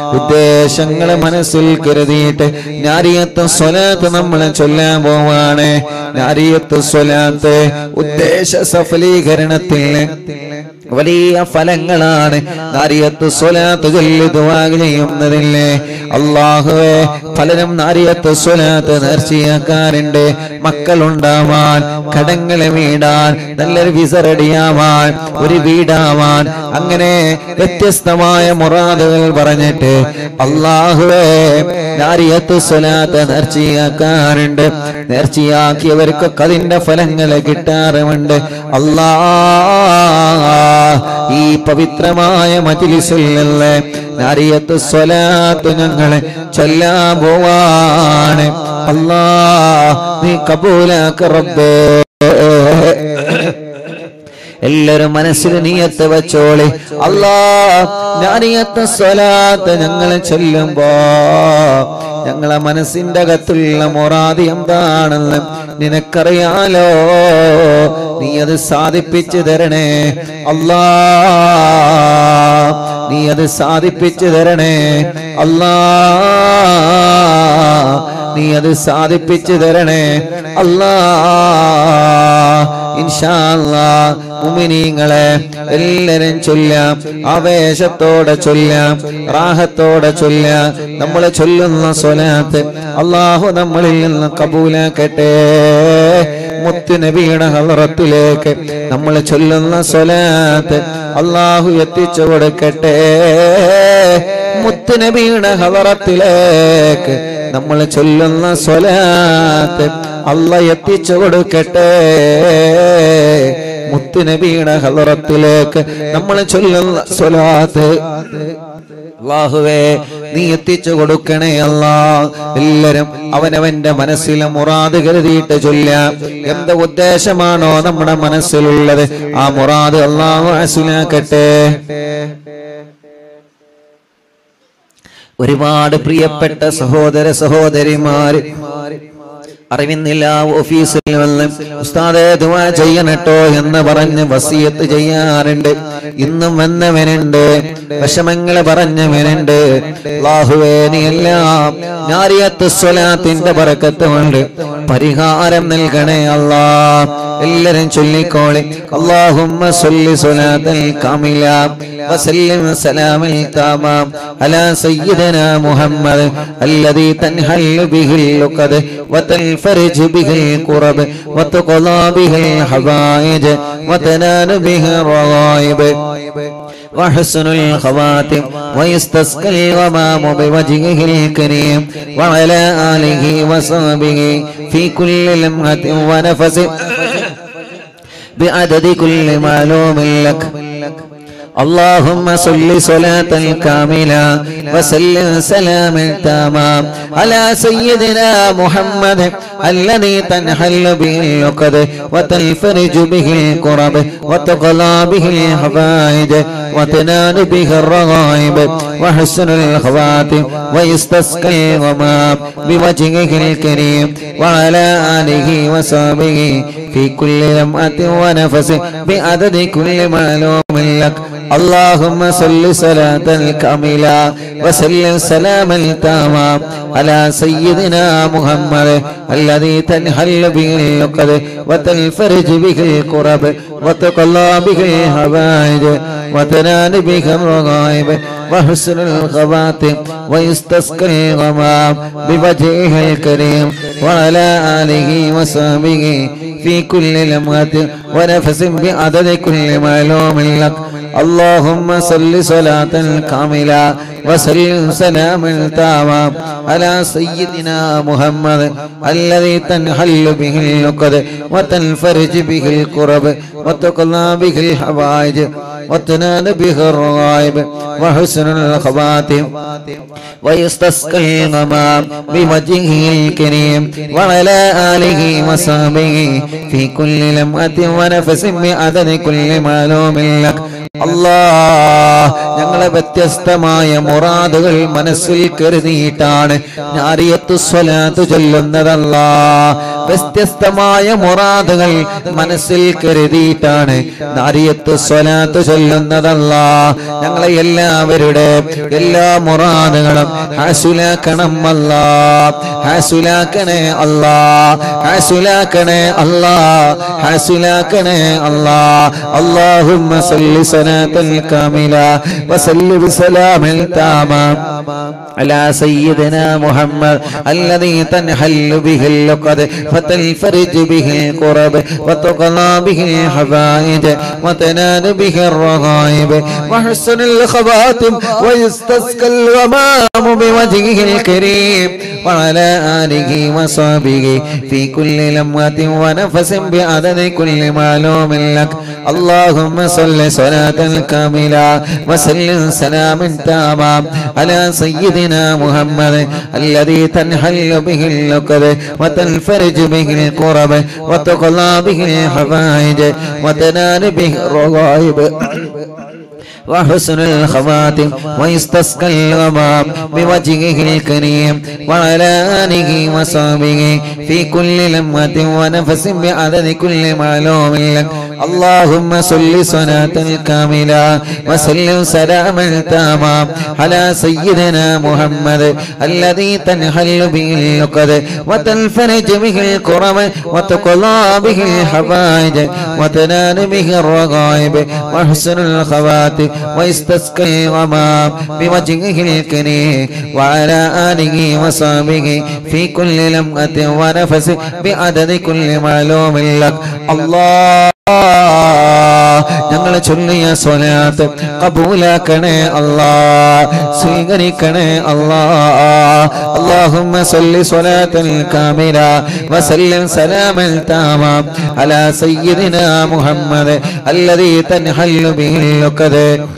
ഉദ്ദേശങ്ങളെ മനസ്സിൽ കരുതിയിട്ട് നാരിയത്ത് സ്വലാത്ത് നമ്മൾ ചൊല്ലാൻ പോവാണ് നാരിയത്ത് സ്വലാത്ത് ഉദ്ദേശ സഫലീകരണത്തിൽ വലിയ ഫലങ്ങളാണ് നാരിയത്ത് സ്വലാത്ത് ചൊല്ലി ദുആ ചെയ്യുന്നതില്ലേ അള്ളാഹുവേ പലരും നാരിയത്ത് സ്വലാത്ത് നേർച്ചയാക്കാറുണ്ട് മക്കളുണ്ടാവാൻ കടങ്ങളെ വീടാൻ നല്ലൊരു വിസ റെഡിയാവാൻ ഒരു വീടാവാൻ അങ്ങനെ വ്യത്യസ്തമായ മുറാദുകൾ പറഞ്ഞിട്ട് അള്ളാഹുവേ നാരിയത്ത് സ്വലാത്ത് നേർച്ചയാക്കാറുണ്ട് നേർച്ചയാക്കിയവർക്കൊക്കെ അതിന്റെ ഫലങ്ങൾ കിട്ടാറുമുണ്ട് അല്ലാ ഈ പവിത്രമായ മജിലിസിലെ നാരിയത്ത് സ്വലാത്ത് ഞങ്ങളെ ചൊല്ലാൻ പോവാണ് അല്ലാ നീ കബൂലാക്ക റബ്ബേ എല്ലാരും മനസ്സിൽ നീയത്ത് വെച്ചോളി അല്ലാ ഞാനിയത്ത് സ്വലാത്ത് ഞങ്ങൾ ചൊല്ലുമ്പോ ഞങ്ങളെ മനസ്സിന്റെ അകത്തുള്ള മൊറാദി എന്താണെന്ന് നിനക്കറിയാലോ നീ അത് സാധിപ്പിച്ചു തരണേ അല്ലാ നീ അത് സാധിപ്പിച്ചു തരണേ അല്ലാ നീ അത് സാധിപ്പിച്ചു തരണേ അല്ലാ ഇൻഷാല്ലാ മുമിനീങ്ങളെ എല്ലാരും ചൊല്ലാം ആവേശത്തോടെ ചൊല്ലാം റാഹത്തോടെ ചൊല്ലാം നമ്മൾ ചൊല്ലുന്ന സ്വലാത്ത് അള്ളാഹു നമ്മളിൽ നിന്ന് കബൂലാക്കട്ടെ മുത്തുനബിയുടെ ഹലറത്തിലേക്ക് നമ്മൾ ചൊല്ലുന്ന സ്വലാത്ത് അള്ളാഹു എത്തിച്ചു കൊടുക്കട്ടെ മുത്തുനബിയുടെ ഹലറത്തിലേക്ക് നമ്മൾ ചൊല്ലുന്ന സ്വലാത്ത് അല്ല എത്തിച്ചു കൊടുക്കട്ടെ മുത്തുനബിയുടെ ഹലറത്തിലേക്ക് നമ്മൾ ചൊല്ലുന്ന സ്വലാത്ത് അള്ളാഹുവേ നീ എത്തിച്ചു കൊടുക്കണേ അല്ലാ എല്ലാരും അവനവന്റെ മനസ്സിലെ മുറാദ് കരുതിയിട്ട് ചൊല്ലാം എന്ത് ഉദ്ദേശമാണോ നമ്മുടെ മനസ്സിലുള്ളത് ആ മുറാദ് അള്ളാഹു അസുലാക്കട്ടെ ഒരുപാട് പ്രിയപ്പെട്ട സഹോദര സഹോദരിമാര് അറിവിന്നില്ല ഓഫീസിൽ വന്ന് ഉസ്താദെ ദുആ ചെയ്യണട്ടോ എന്ന് പറഞ്ഞ് വസിയത്ത് ചെയ്യാറുണ്ട് ഇന്നും വന്നവനുണ്ട് വിഷമങ്ങളെ പറഞ്ഞവനുണ്ട് അല്ലാഹുവേ നീ എല്ലാം നാരിയത്ത് സ്വലാത്തിന്റെ ബറക്കത്ത് കൊണ്ട് പരിഹാരം നൽകണേ അല്ലാ എല്ലാരും ചൊല്ലിക്കോളി അല്ലാഹുമ്മ സല്ലി സ്വലാത്തൽ കാമില വസല്ലിം സലാമൽ താമാം അലാ സയ്യിദനാ മുഹമ്മദ് الذي تنحل به اللقد وتنفرج به الكرب وتقضى به الحوائج وتنال به الرغائب وحسن الخواتم ويستسقى الغمام بوجهه الكريم وعلى آله وصحبه في كل لمحة ونفس بعدد كل معلوم لك اللهم صل صلاة كاملة وسلم سلاما تاما على سيدنا محمد الذي تنحل به العقد وتنفرج به الكرب وتقضى به الحوائج وتنال به الرغائب وحسن الخواتم ويستسقى الغمام بوجهه الكريم وعلى آله وصحبه في كل لمعة ونفس بعدد كل معلوم لك اللهم صل صلاة كاملة وسلم سلاما تاما على سيدنا محمد الذي تنحل به العقد وتنفرج به الكرب وتقلى به الحوائج وتنال به الرغائب وحسن الخواتم ويستسقى الغمام بوجهه الكريم وعلى آله وصحبه في كل لمحة ونفس بعدد كل معلوم لك اللهم صل صلاة كاملة وسلم سلاما تاما على سيدنا محمد الذي تنحل به العقد وتنفرج به الكرب وتقضى به الحوائج وتنال به الرغائب وحسن الخواتم ويستسقى الغمام بوجهه الكريم وعلى آله وصحبه في كل لمعة ونفس بعدد كل معلوم لك അല്ലാ ഞങ്ങളെ വ്യത്യസ്തമായ മുറാദുകൾ മനസ്സിൽ കരുതിയിട്ടാണ് ഞാരിയത്ത് സ്വലാത്ത് ചൊല്ലുന്നതല്ല വ്യത്യസ്തമായ മുറാദുകൾ മനസ്സിൽ കരുതിയിട്ടാണ് നാരിയത്ത് സ്വലാത്ത് ചൊല്ലുന്നതല്ല ഞങ്ങളെ എല്ലാവരുടെ എല്ലാ മുറാദുകളും ഹാസുലാക്കണം അല്ല ഹാസുലാക്കണേ അല്ല ഹാസുലാക്കണേ അല്ല ഹാസുലാക്കണേ അല്ല اللهم صل صلاة كاملة وسل بسلام تاما على سيدنا محمد الذي تنحل به اللقد فتنفرج به الكرب وتقضى به الحبائج وتنال به الرغائب وحسن الخواتم ويستسقى الغمام بوجهه الكريم وعلى آله وصحبه في كل لمة ونفس بعدد كل معلوم لك اللهم صل صلاة كاملة وسلم سلاما تاما على سيدنا محمد الذي تنحل به اللقب وتنفرج به الكرب وتقضى به الحوائج وتنال به الرغائب وحسن الخواتم ويستسقى الغمام بوجهه الكريم وعلى آله وصحبه في كل لمة ونفس بعدد كل معلوم لك اللهم صل صلاة كاملة وسلم سلاما تاما على سيدنا محمد الذي تنحل به اللقد وتنفرج به الكرم وتقضى به الحوائج وتنال به الرغائب وحسن الخواتم ويستسقي الغمام بوجهه الكريم وعلى آله وصحبه في كل لمأة ونفس بعدد كل معلوم لك الله ഞങ്ങൾ ചൊല്ലിയ സ്വലാത്ത് കബൂലാക്കണേ അല്ലാ സ്വീകരിക്കണേ അല്ലാ اللهم صل صلاة كاملة وسلم سلاما تاما على سيدنا محمد الذي تنحل به اللقد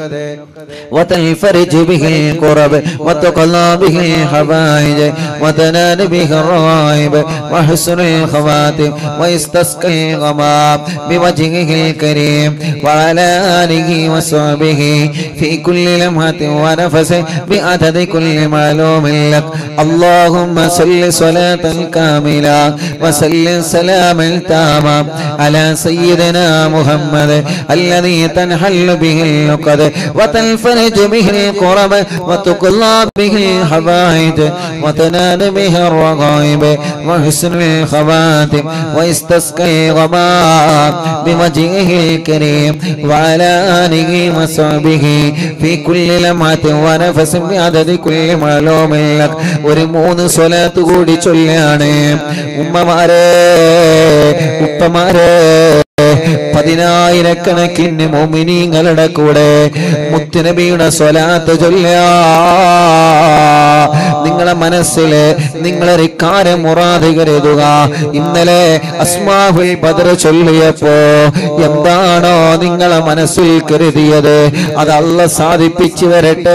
وتنفرج به الكرب وتقضى به الحوائج وتنال به الرغائب وحسن الخواتم ويستسقي الغمام بوجهه الكريم وعلى آله وصحبه في كل لمحة ونفس بعدد كل معلوم لك اللهم صل صلاة كاملة وسلم سلاما تاما على سيدنا محمد الذي تنحل به اللقد وتنفرج به الكرب وتقضى به الحوائج وتنال به الرغائب وحسن الخواتم ويستسقي الغمام بوجهه الكريم وعلى آله وصحبه في كل لمعة ونفس بعدد كل معلوم لك ഒരു മൂന്ന് സ്വലാത്ത് കൂടി ചൊല്ലാണ് ഉമ്മമാരെ ഉപ്പമാരെ പതിനായിരക്കണക്കിന് മോമിനിങ്ങളുടെ കൂടെ മുത്തുനബിയുടെ സ്വലാത്ത് ചൊല്ല നിങ്ങളെ മനസ്സില് നിങ്ങളെ കാര്യം മുറാത് കരുതുക ഇന്നലെ അസ്മാഹുൽ ബദർ ചൊല്ലിയപ്പോ എന്താണോ നിങ്ങളെ മനസ്സിൽ കരുതിയത് അത് അല്ല സാധിപ്പിച്ചു വരട്ടെ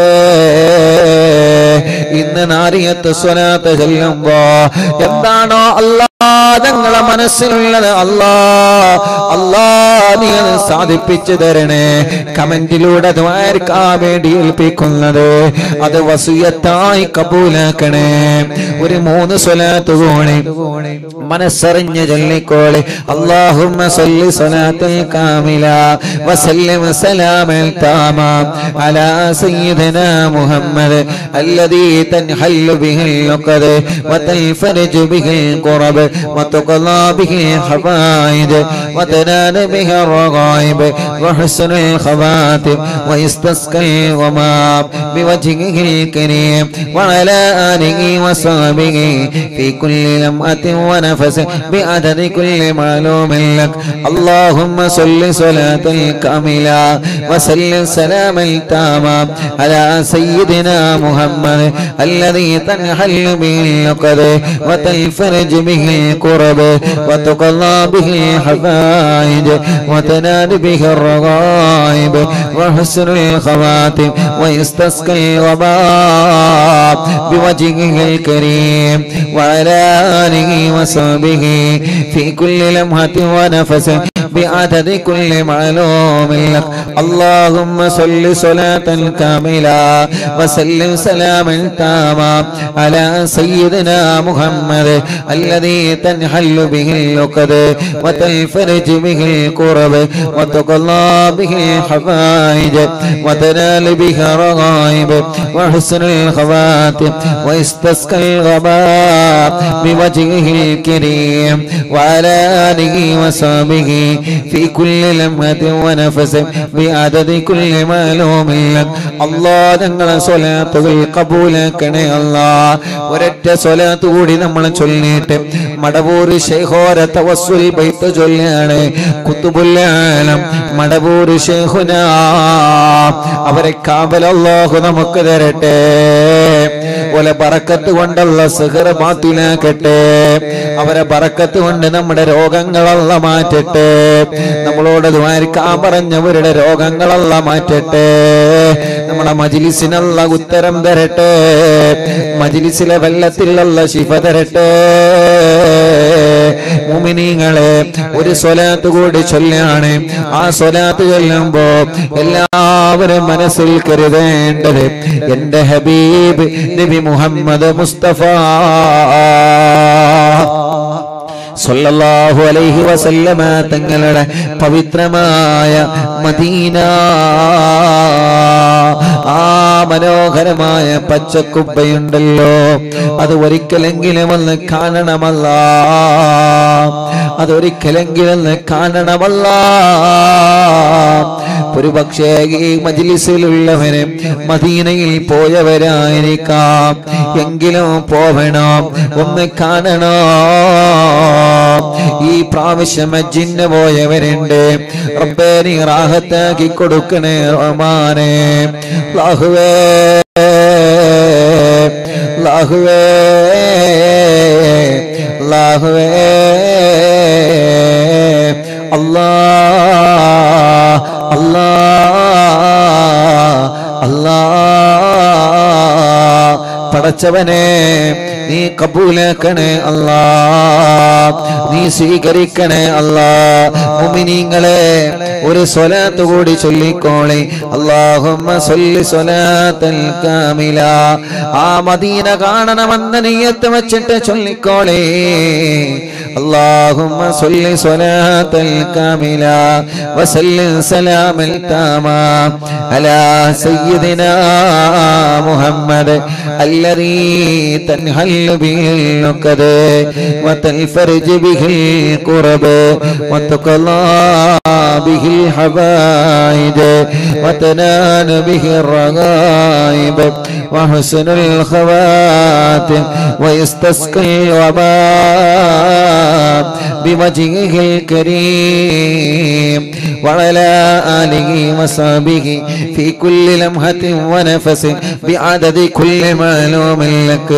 ഇന്ന് നാരിയത്ത് സ്വലാത്ത് ചൊല്ലുമ്പോ എന്താണോ അല്ലാ ഞങ്ങളെ മനസ്സിലുള്ളത് അല്ലാ അല്ലാ നീ അത് സാധിപ്പിച്ചു തരണേ കമന്റിലൂടെ ദ്വാരക്കാൻ വേണ്ടി ഏൽപ്പിക്കുന്നത് അത് വസുയത്തായി കബൂലാക്കണേ ഒരു മൂന്ന് സ്വലാത്ത് കോണി മനസ്സറിഞ്ഞ് ചൊല്ലിക്കോളെ അള്ളാഹുമ്മ സല്ലി സ്വലാത്തുൽ കാമില വസല്ലിം സലാമൽ താമാം അലാ സയ്യിദനാ മുഹമ്മദ് الذي تنحل به العقد وتنفرج به الكرب وتقضى به الحوائج وتنال به الرغائب وحسن الخواتم ويستسقي الغمام بوجهه الكريم وعلى آله وصحبه في كل لمعة ونفس بعدد كل معلوم لك اللهم صل صلاة كاملة وسلم سلاما تاما على سيدنا محمد الذي تنحل به العقد وتنفرج به الكرب وتقضى به الحفائج وتنال به الرغائب وحسن الخواتم ويستسقي الغباب بوجهه الكريم وعلى آله وصحبه في كل لمحة ونفس بعدد كل معلوم لك اللهم صل صلاة كاملة وسلم سلاما تاما على سيدنا محمد الذي تنحل به اللقد وتنفرج به الكرب وتقضى به الحفائج وتنال به الرغائب وحسن الخواتم ويستسقى الغباء بوجهه الكريم وعلى آله وصحبه في كل لمحة ونفس بعدد كل معلوم لك الله ഞങ്ങളെ സ്വലാത്തുകൾ കബൂലാക്കണേ അല്ലാ ഒരൊറ്റ സ്വലാത്ത് കൂടി നമ്മൾ ചൊല്ലിയിട്ട് മടവൂര് ശൈഖോര തവസ്സുൽ ബൈത്ത് ചൊല്ലാണ് കുത്തുബുല്ലാലം മടവൂര് ശൈഖുന അവരെ കാവലല്ലാഹു നമുക്ക് തരട്ടെ പോലെ ബറക്കത്ത് കൊണ്ടുള്ള സിഹർ ബാത്തിലാക്കട്ടെ അവരെ ബറക്കത്ത് കൊണ്ട് നമ്മുടെ രോഗങ്ങളല്ല മാറ്റട്ടെ നമ്മളോട് ദ്വാരിക്കാൻ പറഞ്ഞവരുടെ രോഗങ്ങളല്ല മാറ്റട്ടെ നമ്മുടെ മജിലിസിനുള്ള ഉത്തരം തരട്ടെ മജിലിസിലെ വെള്ളത്തിലുള്ള ശിഫ തരട്ടെ മുമിനീങ്ങളെ ഒരു സ്വലാത്ത് കൂടി ചൊല്ലാണ് ആ സ്വലാത്ത് ചൊല്ലുമ്പോ എല്ലാവരും മനസ്സിൽ കരുതേണ്ടത് എന്റെ ഹബീബ് നബി മുഹമ്മദ് മുസ്തഫ സല്ലല്ലാഹു അലൈഹി വസല്ലമ തങ്ങളുടെ പവിത്രമായ മദീന ആ മനോഹരമായ പച്ചക്കുപ്പയുണ്ടല്ലോ അത് ഒരിക്കലെങ്കിലും ഒന്ന് കാണണമല്ല അതൊരിക്കലെങ്കിലും ഒന്ന് കാണണമല്ല ഒരു പക്ഷേ ഈ മജിലിസിലുള്ളവര് മദീനയിൽ പോയവരായിരിക്കാം എങ്കിലും പോവണം ഒന്ന് കാണണം ഈ പ്രാവശ്യം അജിന് പോയവരുണ്ട് റബ്ബേ നീ റാഹത്താക്കി കൊടുക്കണേ റഹ്മാനെ ലാഹുവേ ലാഹുവേ ലാഹുവേ അല്ലാ അല്ലാ അല്ലാ പടച്ചവനെ നീ കബൂലാക്കണേ അല്ലാ നീ സ്വീകരിക്കണേ അല്ലാ മുമിനീങ്ങളെ ഒരു സ്വലാത്ത് കൂടി ചൊല്ലിക്കോളെ അല്ലാഹുമ്മ സല്ലി സ്വലാത്തൽ കാമില ആ മദീന കാണണമെന്ന നീയത്ത് വെച്ചിട്ട് ചൊല്ലിക്കോളെ اللهم صل صلاة كاملة وسلم سلام التامام على سيدنا محمد الذي تنحل به النكد وتنفرج به الكرب وتقضى به الحبائد وتنال به الرغائب وحسن الخواتم ويستسقي الوباء بوجهه الكريم وعلى آله وصحبه في كل لمحة ونفس بعدد كل معلوم لك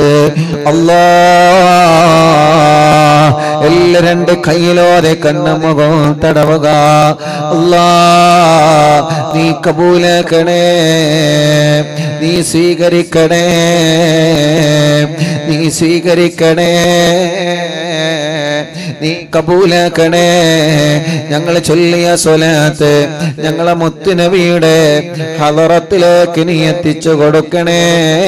الله എല്ലാ രണ്ട് കയ്യിലോരെ കണ്ണമുഖം തടവുക അല്ലാ നീ കബൂലാക്കണേ നീ സ്വീകരിക്കണേ നീ സ്വീകരിക്കണേ നീ കബൂലാക്കണേ ഞങ്ങൾ ചൊല്ലിയ സ്വലാത്ത് ഞങ്ങളെ മുത്തുനബിയുടെ ഹലറത്തിലേക്ക് നീ എത്തിച്ചു കൊടുക്കണേ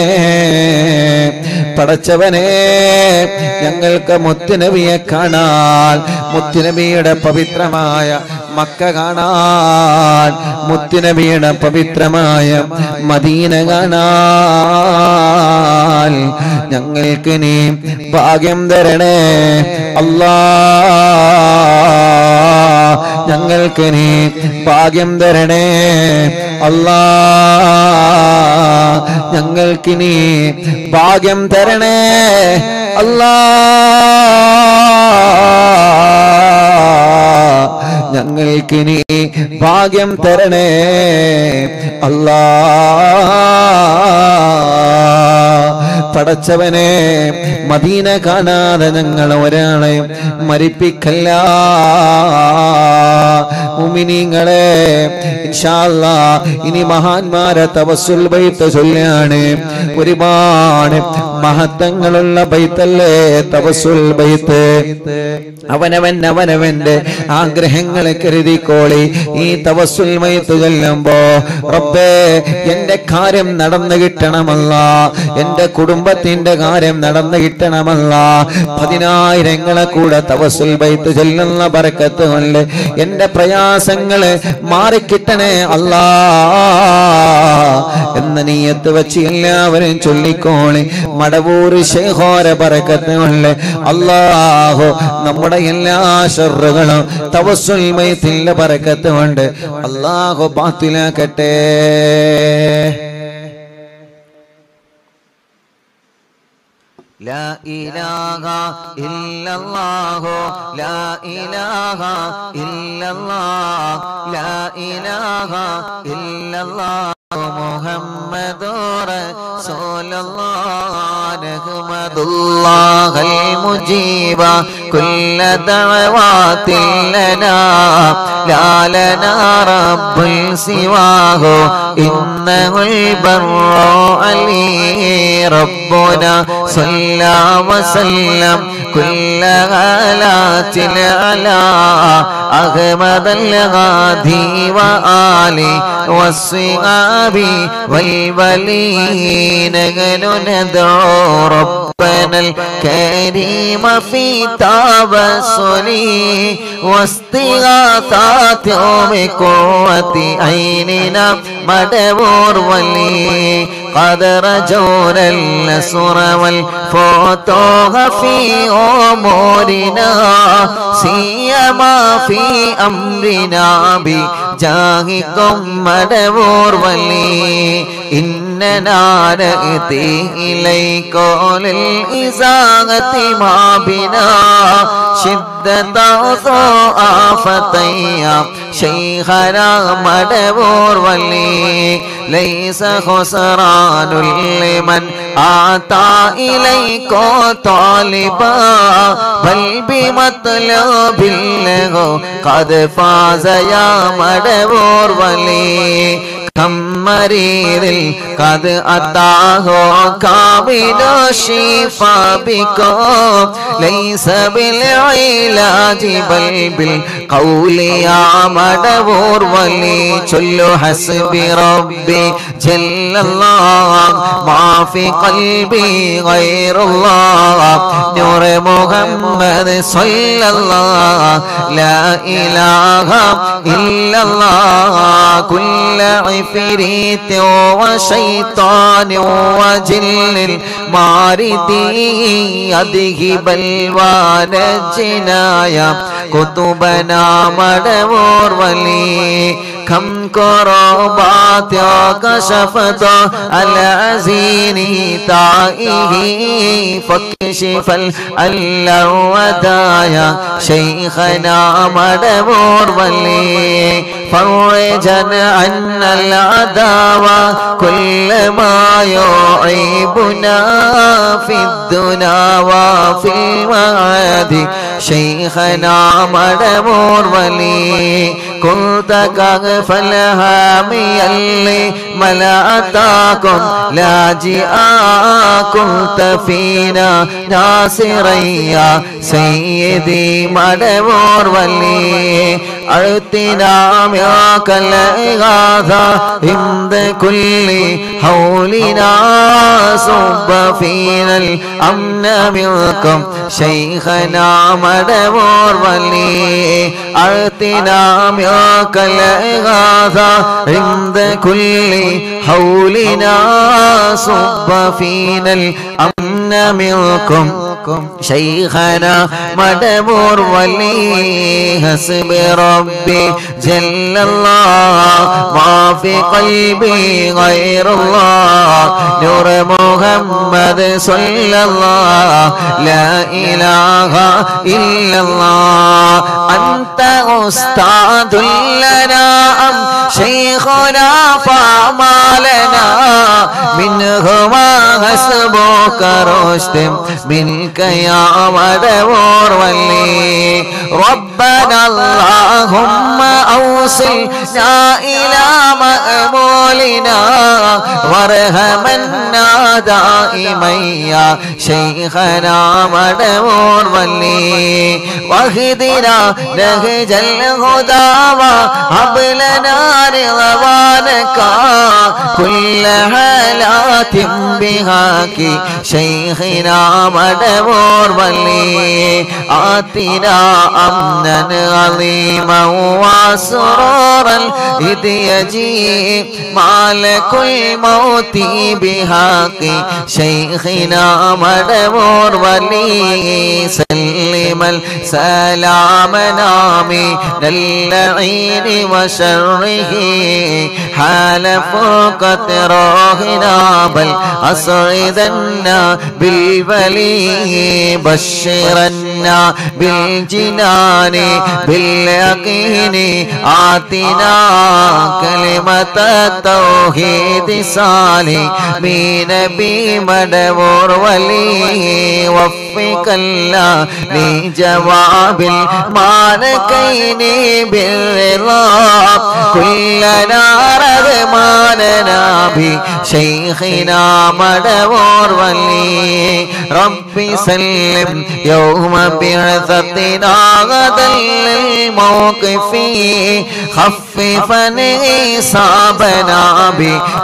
പടച്ചവനെ ഞങ്ങൾക്ക് മുത്തുനബിയെ കാണാൻ മുത്തുനബിയുടെ പവിത്രമായ മക്ക കാണാൻ മുത്തുനബിയുടെ പവിത്രമായ മദീന കാണാൻ ഞങ്ങൾക്ക് നീ ഭാഗ്യം തരണേ അല്ലാ ഞങ്ങൾക്ക് നീ ഭാഗ്യം തരണേ അല്ലാ ഞങ്ങൾക്ക് നീ ഭാഗ്യം തരണേ അല്ലാ ഞങ്ങൾക്ക് നീ ഭാഗ്യം തരണേ അല്ലാ പടച്ചവനെ മദീന കാണാതെ ഞങ്ങൾ ഒരാളെയും മരിപ്പിക്കല്ല മുമിനിങ്ങളെ ഇൻഷാല്ലാ ഇനി മഹാന്മാരെ തവസുൽ ബൈത്ത് ചൊല്ലാണ് ഒരുപാട് മഹത്വങ്ങളുള്ള ബൈത്തല്ലേ തവസുൽ ബൈത്ത് അവനവൻ അവനവന്റെ ആഗ്രഹങ്ങളെ കരുതിക്കോളി ഈ തവസുൽ ബൈത്ത് ചൊല്ലുമ്പോ റബ്ബേ എന്റെ കാര്യം നടന്നു കിട്ടണമല്ല എന്റെ കുടുംബത്തിന്റെ കാര്യം നടന്നു കിട്ടണമല്ല പതിനായിരങ്ങളെ കൂടെ തവസുൽ ബൈത്ത് ചൊല്ലുന്ന ബർക്കത്ത് കൊണ്ട് എന്റെ പ്രയാസങ്ങള് മാറിക്കിട്ടണേ അല്ലാ എന്ന നീയത്ത് വെച്ച് എല്ലാവരും ചൊല്ലിക്കോളി മടവൂർ ശേഖോര ബറക്കത്ത് കൊണ്ട് അല്ലാഹു നമ്മുടെ എല്ലാ ഷറുകളും തവസുൽ മൈത്തിന്റെ ബറക്കത്ത് കൊണ്ട് അല്ലാഹു ബാത്തിലാക്കട്ടെ لا إله إلا الله لا إله إلا الله لا إله إلا الله محمد رسول الله نحمد الله المجيب كل دعوات لنا لا لنا رب سواه إنه البر علي ربنا صلى وسلم كل غالات على أحمد الغادي وآله والصحاب والولين ندعو ربنا الكريم في تبصري واستغاثات بقوة عيننا مدبور ولي قد رجونا النصر والفتوح في أمورنا سيما في أمرنا بجاهكم مدبور ولي إننا نأتي إليك للإزاغة ما بنا شدة ضعافتي شيخنا مدبور ولي ليس خسران لمن أعطى إليك طالبا بل بمطلب له قد فاز يا مدبور ولي كم مريض قد أتاه كامل الشفاء بكم ليس بالعلاج بل بالقول يا مدبور ولي كل حسب ربي جل الله ما في قلبي غير الله نور محمد صلى الله لا إله إلا الله كل عفريت وشيطان وجن المارد يذهب الوان يا قطبنا مدور ولي كم كربات كشفت العزين تائه فاكشف الودايا شيخنا مدبور ولي فرجا عنا العداوة كل ما يعيبنا في الدنا وفي المعاد شيخنا مدبور ولي كنت كغف الهامي اللي ملأتاكم لاجئا كنت فينا ناصريا سيدي مدبور ولي أعطنا معك الإغاثة عند كل حولنا صب فينا الأمن منكم شيخنا مدبور ولي أعطنا معك الإغاثة عند كل حولنا صب فينا الأمن منكم شيخنا مدبور ولي حسب ربي جل الله ما في قلبي غير الله نور محمد صلى الله لا إله إلا الله أنت أستاذ لنا أم شيخنا فما لنا منهما حسبنا فوق رشد منك يا مدبور ولي ربنا اللهم أوصلنا إلى مأمولنا وارحمنا دائما يا شيخنا مدبور ولي واهدنا نهج الهدى وهب لنا رضوانك كل حالات بهاك شيخنا مدبور ولي آتنا أمنا عظيما وسرورا إذ يجيء مالك الموت بهاك شيخنا مدبور ولي سلم السلام نامي اللعين وشره حال فوق روحنا بل أصعدنا بالبلي بشرنا بالجنان باليقين آتنا كلمة التوحيد صالحين بمدبور ولي وفق الله لجواب المالكين بالرضا كلنا رغماننا بشيخنا مدبور ولي ربي سلم يوم بعثتنا غدا للموقف خففا إصابنا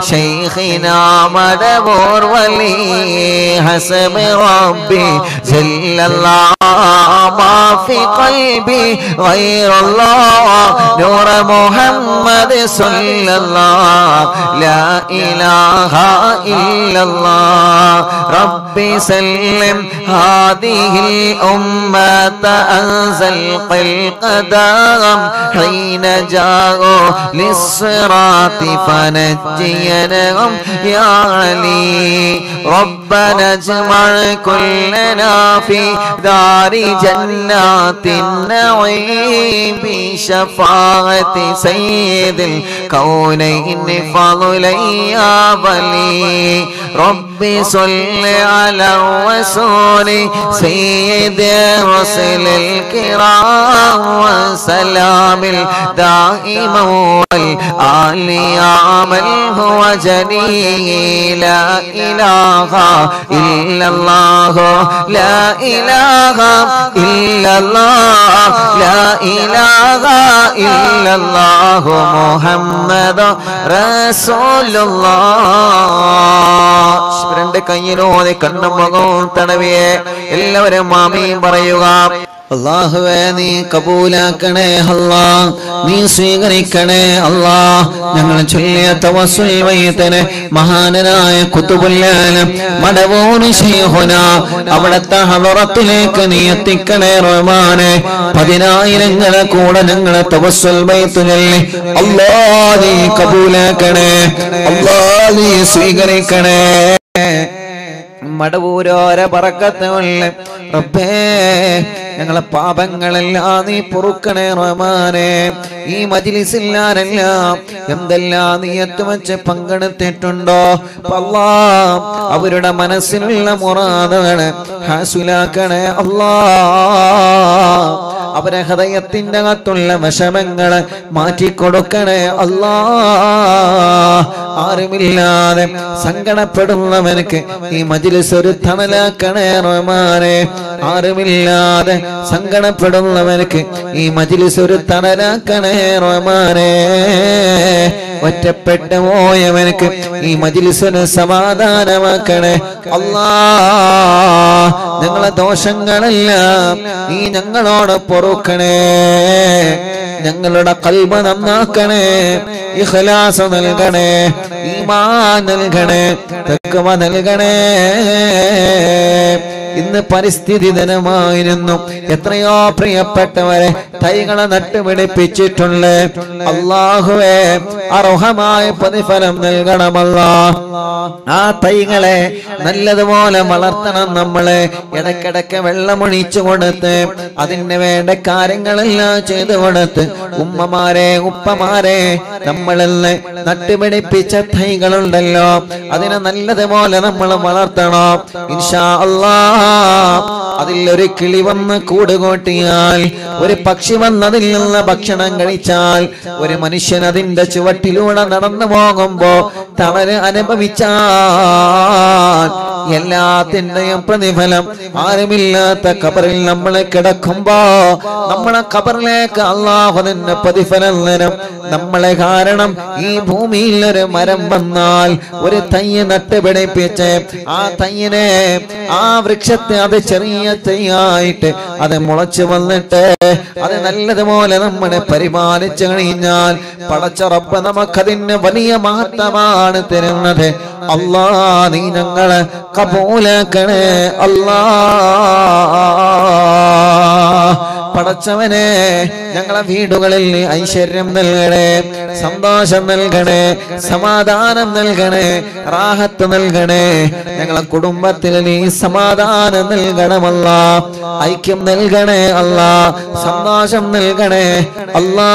بشيخنا مدبور ولي حسب ربي جل الله ما في قلبي غير الله نور محمد صلى الله لا إله إلا الله ربي سلم هذه الأمة أنزل القدام حين جاءوا للصراط فنجينهم يا علي ربنا اجمع كلنا في دار جنات النعيم بشفاعة سيد الكونين فضلا يا ولي ربي صل على الرسول سيد الرسل الكرام وسلام الدائم والآل يا من هو جني لا إله إلا الله لا إله إلا الله لا إله إلا الله محمد رسول الله രണ്ട് കയ്യിലോതെ കണ്ണും മുഖവും തടവിയെ എല്ലാവരും മാമിയും പറയുക അള്ളാഹുവേ നീ കബൂലാക്കണേ അല്ലാ നീ സ്വീകരിക്കണേ അല്ലാ ഞങ്ങൾ ചൊല്ലിയ തവസ്സുൽ വൈത്തന് മഹാനനായ കുത്തുബുല്ലാലും മടവൂന് ശൈഖുന അവിടത്തെ ഹളറത്തിലേക്ക് നീ എത്തിക്കണേ റഹ്മാനെ പതിനായിരങ്ങളെ കൂടെ ഞങ്ങളെ തവസ്സുൽ വൈത്ത് ചൊല്ലി അല്ലാ നീ കബൂലാക്കണേ അല്ലാ നീ സ്വീകരിക്കണേ മടവൂരോര പറക്കത്തുള്ള റബ്ബേ ഞങ്ങളെ പാപങ്ങളെല്ലാം നീ പൊറുക്കണേ റഹ്മാനെ ഈ മജിലിസില്ലാരെല്ലാം എന്തെല്ലാം നീ എത്തുവച്ച് പങ്കെടുത്തിട്ടുണ്ടോ അല്ലാ അവരുടെ മനസ്സിലുള്ള മുറാദുകള് ഹാസുലാക്കണേ അല്ലാ അവരെ ഹൃദയത്തിന്റെ അകത്തുള്ള വിഷമങ്ങള് മാറ്റിക്കൊടുക്കണേ അല്ലാ ആരുമില്ലാതെ സങ്കടപ്പെടുന്നവനക്ക് ഈ മജിലിസ് ഒരു തണലാക്കണേ റഹ്മാനെ ആരുമില്ലാതെ സങ്കടപ്പെടുന്നവനക്ക് ഈ മജിലിസ് ഒരു തണലാക്കണേ റഹ്മാനെ ഒറ്റപ്പെട്ടു പോയവനക്ക് ഈ മജിലിസിന് സമാധാനമാക്കണേ അല്ലാ ഞങ്ങളെ ദോഷങ്ങളെല്ലാം നീ ഞങ്ങളോട് പൊറുക്കണേ ഞങ്ങളുടെ കൽബ നന്നാക്കണേ ഇഖ്ലാസ് നൽകണേ ഈമാൻ നൽകണേ തക്കവ നൽകണേ ഇന്ന് പരിസ്ഥിതി ദിനമായിരുന്നു എത്രയോ പ്രിയപ്പെട്ടവരെ തൈകളെ നട്ടുപിടിപ്പിച്ചിട്ടുണ്ട് അള്ളാഹുവേ അർഹമായ പ്രതിഫലം നൽകണമല്ല ആ തൈകളെ നല്ലതുപോലെ വളർത്തണം നമ്മള് ഇടക്കിടക്ക് വെള്ളമൊഴിച്ചു കൊടുത്ത് അതിന് വേണ്ട കാര്യങ്ങളെല്ലാം ചെയ്തു കൊടുത്ത് ഉമ്മമാരെ ഉപ്പമാരെ നമ്മളിന്ന് നട്ടുപിടിപ്പിച്ച തൈകളുണ്ടല്ലോ അതിനെ നല്ലതുപോലെ നമ്മൾ വളർത്തണം ഇൻഷാ അല്ലാ അതിൽ ഒരു കിളി വന്ന് കൂടുകൂട്ടിയാൽ ഒരു പക്ഷി വന്ന് അതിൽ നിന്ന് ഭക്ഷണം കഴിച്ചാൽ ഒരു മനുഷ്യൻ അതിന്റെ ചുവട്ടിലൂടെ നടന്നു പോകുമ്പോ തളര് അനുഭവിച്ചാൽ എല്ലാത്തിന്റെയും പ്രതിഫലം ആരുമില്ലാത്ത കബറിൽ നമ്മൾ കിടക്കുമ്പോ നമ്മളെ കബറിലേക്ക് അള്ളാഹു തന്നെ പ്രതിഫലം തരും നമ്മളെ കാരണം ഈ ഭൂമിയിൽ ഒരു മരം വന്നാൽ ഒരു തയ്യ് നട്ടുപിടിപ്പിച്ച് ആ തയ്യനെ ആ വൃക്ഷത്തെ അത് ചെറിയ തയ്യായിട്ട് അത് മുളച്ചു വന്നിട്ട് അത് നല്ലതുപോലെ നമ്മളെ പരിപാലിച്ചു കഴിഞ്ഞാൽ പടച്ച റബ്ബ് നമുക്കതിന് വലിയ മഹത്വമാണ് തരുന്നത് അല്ലാ നീ ഞങ്ങളെ കബൂലാക്കണേ അല്ലാ പടച്ചവനെ ഞങ്ങളെ വീടുകളിൽ നീ ഐശ്വര്യം നൽകണേ സന്തോഷം നൽകണേ സമാധാനം നൽകണേ റാഹത്ത് നൽകണേ ഞങ്ങളെ കുടുംബത്തിൽ നീ സമാധാനം നൽകണമല്ല ഐക്യം നൽകണേ അല്ല സന്തോഷം നൽകണേ അല്ലാ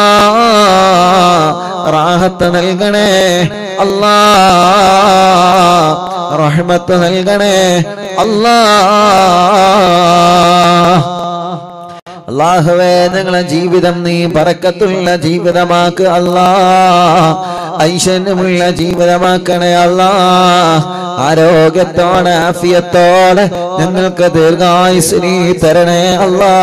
റാഹത്ത് നൽകണേ അല്ലാ റഹ്മത്ത് നൽകണേ അല്ലാ അള്ളാഹുവേ ഞങ്ങളെ ജീവിതം നീ പറക്കത്തുള്ള ജീവിതമാക്ക് അല്ലാ ഐശ്വര്യമുള്ള ജീവിതമാക്കണേ അല്ലാ ആരോഗ്യത്തോടെ ആഫിയത്തോടെ ഞങ്ങൾക്ക് ദീർഘായുസ് നീ തരണേ അല്ലാ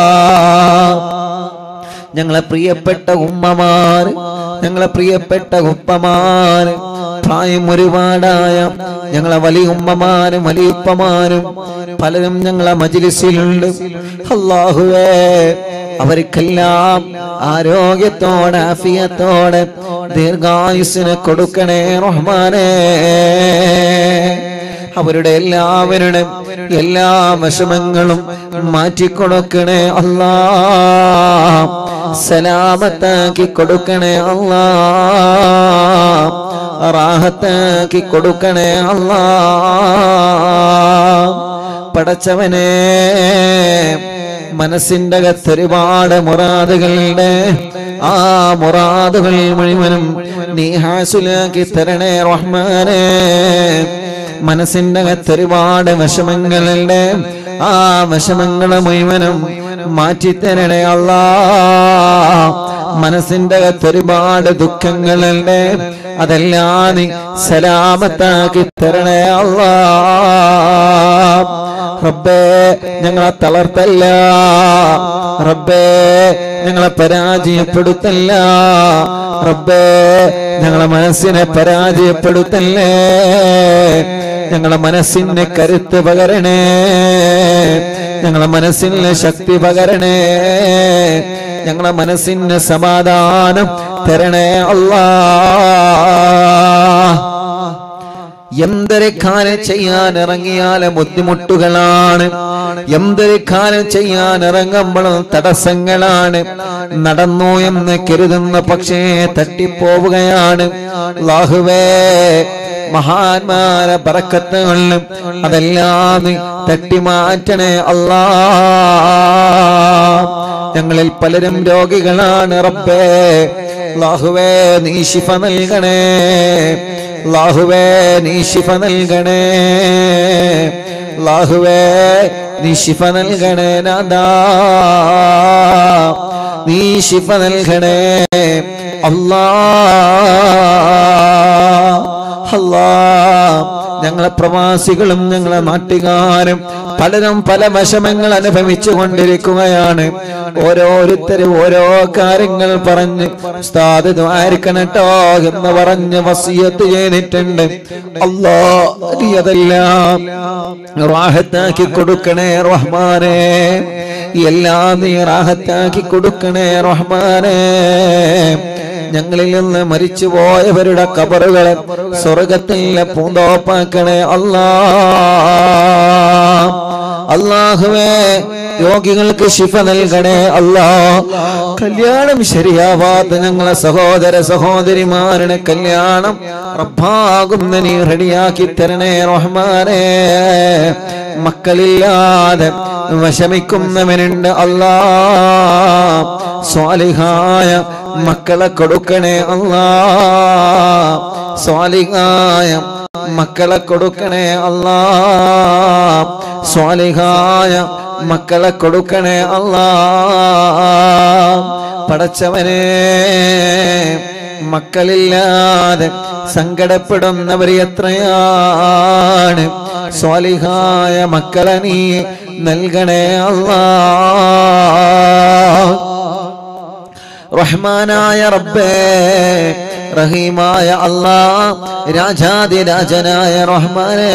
ഞങ്ങളെ പ്രിയപ്പെട്ട ഉമ്മമാര് ഞങ്ങളെ പ്രിയപ്പെട്ട ഉപ്പമാര് പ്രായം ഒരുപാടായ ഞങ്ങളെ വലിയ ഉമ്മമാരും വലിയ ഉപ്പമാരും പലരും ഞങ്ങളെ മജിലിസിലുണ്ട് അള്ളാഹുവേ അവർക്കെല്ലാം ആരോഗ്യത്തോടെ ആഫിയത്തോടെ ദീർഘായുസിനെ കൊടുക്കണേ റഹ്മാനേ അവരുടെ എല്ലാവരുടെ എല്ലാ വിഷമങ്ങളും മാറ്റിക്കൊടുക്കണേ അല്ലാ സലാമത്താക്കി കൊടുക്കണേ അല്ലാ റാഹത്താക്കി കൊടുക്കണേ അല്ലാ പടച്ചവനെ മനസ്സിന്റെ അകത്ത് ഒരുപാട് മുറാദുകളുണ്ട് ആ മുറാദുകൾ മുഴുവനും നീ ഹാസുലാക്കി തരണേ റഹ്മാനേ മനസ്സിന്റെ അകത്ത് ഒരുപാട് വിഷമങ്ങളുണ്ട് ആ വിഷമങ്ങളെ മുഴുവനും മാറ്റിത്തരണേ അല്ലാ മനസ്സിന്റെ അകത്ത് ഒരുപാട് ദുഃഖങ്ങളുണ്ട് അതെല്ലാം നീ സലാമത്താക്കി തരണേ അല്ലാ റബ്ബേ ഞങ്ങളെ തളർത്തല്ല റബ്ബേ ഞങ്ങളെ പരാജയപ്പെടുത്തല്ല റബ്ബേ ഞങ്ങളെ മനസ്സിനെ പരാജയപ്പെടുത്തല്ലേ ഞങ്ങളെ മനസ്സിന് കരുത്ത് പകരണേ ഞങ്ങളെ മനസ്സിന് ശക്തി പകരണേ ഞങ്ങളെ മനസ്സിന് സമാധാനം തരണേ അല്ലാ എന്തൊരു കാലം ചെയ്യാൻ ഇറങ്ങിയാല് ബുദ്ധിമുട്ടുകളാണ് എന്തൊരു കാലം ചെയ്യാൻ ഇറങ്ങുമ്പോഴും തടസ്സങ്ങളാണ് നടന്നു എന്ന് കരുതുന്ന പക്ഷേ തട്ടിപ്പോവുകയാണ് ലാഹുവേ മഹാന്മാരെ പറക്കത്തുകളിലും അതെല്ലാം നീ തട്ടിമാറ്റണേ അല്ലാ ഞങ്ങളിൽ പലരും രോഗികളാണ് റബ്ബേ ലാഹുവേ നീ ശിഫ നൽകണേ ലാഹുവേ നീ ശിഫ നൽകണേ ലാഹുവേ നീ ശിഫ നൽകണേ നാദാ നീ ശിഫ നൽകണേ അല്ലാ അല്ലാ ഞങ്ങളെ പ്രവാസികളും ഞങ്ങളെ നാട്ടുകാരും പലരും പല വിഷമങ്ങൾ അനുഭവിച്ചു കൊണ്ടിരിക്കുകയാണ് ഓരോരുത്തരും ഓരോ കാര്യങ്ങൾ പറഞ്ഞ് ഉസ്താദ് ദ്വാരിക്കണട്ടോ എന്ന് പറഞ്ഞ് വസിയത്ത് ചെയ്തിട്ടുണ്ട് അല്ലാ നീ അതെല്ലാം റാഹത്താക്കി കൊടുക്കണേ റഹ്മാനെ എല്ലാം നീ റാഹത്താക്കി കൊടുക്കണേ റഹ്മാനെ ഞങ്ങളിൽ നിന്ന് മരിച്ചു പോയവരുടെ കബറുകളെ സ്വർഗത്തിലെ പൂന്തോപ്പാക്കണേ അല്ലാ അള്ളാഹുവേ രോഗികൾക്ക് ശിഫ നൽകണേ അല്ലാ കല്യാണം ശരിയാവാത്ത ഞങ്ങളെ സഹോദര സഹോദരിമാരുടെ കല്യാണം റബ്ബാകുന്ന നീ റെഡിയാക്കി തരണേ റഹ്മാനേ മക്കളില്ലാതെ വിഷമിക്കുന്നവനുണ്ട് അല്ലാ സ്വാലിഹായ മക്കളെ കൊടുക്കണേ അല്ലാ സ്വാലിഹായ മക്കളെ കൊടുക്കണേ അല്ലാ സ്വാലിഹായ മക്കളെ കൊടുക്കണേ അല്ലാ പടച്ചവനെ മക്കളില്ലാതെ സങ്കടപ്പെടുന്നവർ എത്രയാണ് സ്വാലിഹായ മക്കളെ നീ നൽകണേ അല്ലാ റഹ്മാനായ റബ്ബേ റഹീമായ അല്ലാ രാജാതിരാജനായ റഹ്മാനേ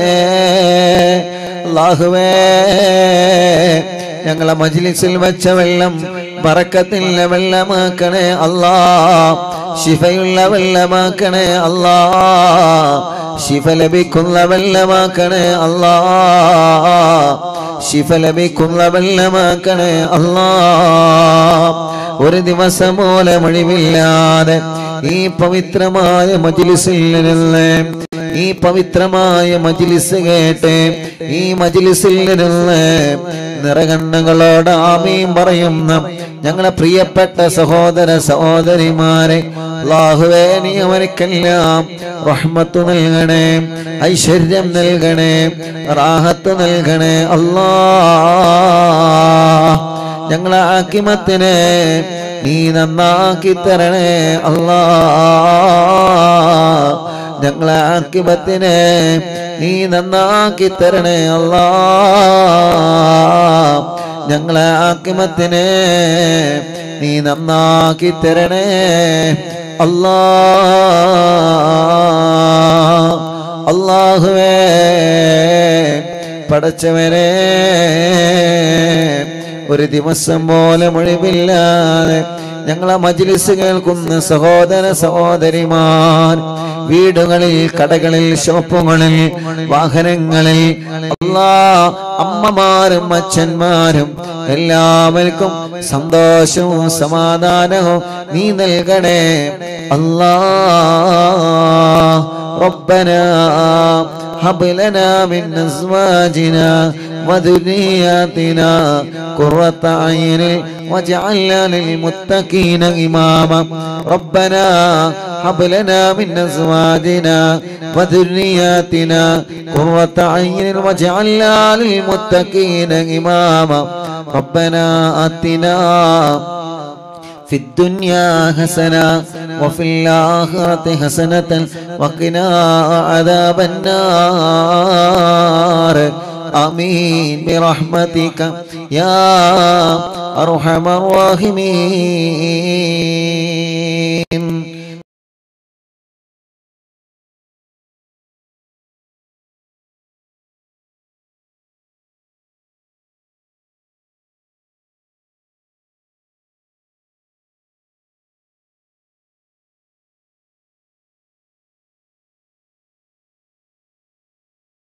അല്ലാഹുവേ ഞങ്ങളെ മജ്ലിസിൽ വെച്ച വെള്ളം ബറക്കത്തില്ല വെള്ളമാക്കണേ അല്ലാ ശിഫയുള്ള വെള്ളമാക്കണേ അല്ലാ ശിഫ ലഭിക്കുന്ന വെള്ളമാക്കണേ അല്ലാ ശിഫ ലഭിക്കുന്ന വെള്ളമാക്കണേ അല്ലാ ഒരു ദിവസം പോലെ മഴിവില്ലാതെ ഈ പവിത്രമായ മജിലിസിൽ നിന്ന് ഈ പവിത്രമായ മജിലിസ് കേട്ട് ഈ മജിലിസിൽ നിന്ന് നിറകണ്ണുകളോട് ആമീൻ പറയുന്ന ഞങ്ങളെ പ്രിയപ്പെട്ട സഹോദര സഹോദരിമാരെ അല്ലാഹുവേ നീ അവർക്കെല്ലാം റഹ്മത്ത് നൽകണേ ഐശ്വര്യം നൽകണേ റാഹത്ത് നൽകണേ അല്ലാ ഞങ്ങളെ ആക്കിമത്തിനെ നീ നന്നാക്കി തരണേ അല്ലാ ഞങ്ങളെ ആക്കിമത്തിനെ നീ നന്നാക്കി തരണേ അല്ലാ ഞങ്ങളെ ആക്കിമത്തിനെ നീ നന്നാക്കി തരണേ അല്ലാ അല്ലാഹുവേ പടച്ചവനെ ഒരു ദിവസം പോലെ മൊഴിവില്ലാതെ ഞങ്ങളെ മജ്ലിസ് കേൾക്കുന്ന സഹോദര സഹോദരിമാർ വീടുകളിൽ കടകളിൽ ഷോപ്പുകളിൽ വാഹനങ്ങളിൽ അല്ലാ അമ്മമാരും അച്ഛന്മാരും എല്ലാവർക്കും സന്തോഷവും സമാധാനവും നീ നൽകണേ അല്ലാ ربنا هب لنا من ازواجنا وذرياتنا قرة عين واجعلنا للمتقين اماما ربنا هب لنا من ازواجنا وذرياتنا قرة عين واجعلنا للمتقين اماما ربنا اتنا في الدنيا حسنة وفي الآخرة حسنة وقنا عذاب النار آمين برحمتك يا أرحم الراحمين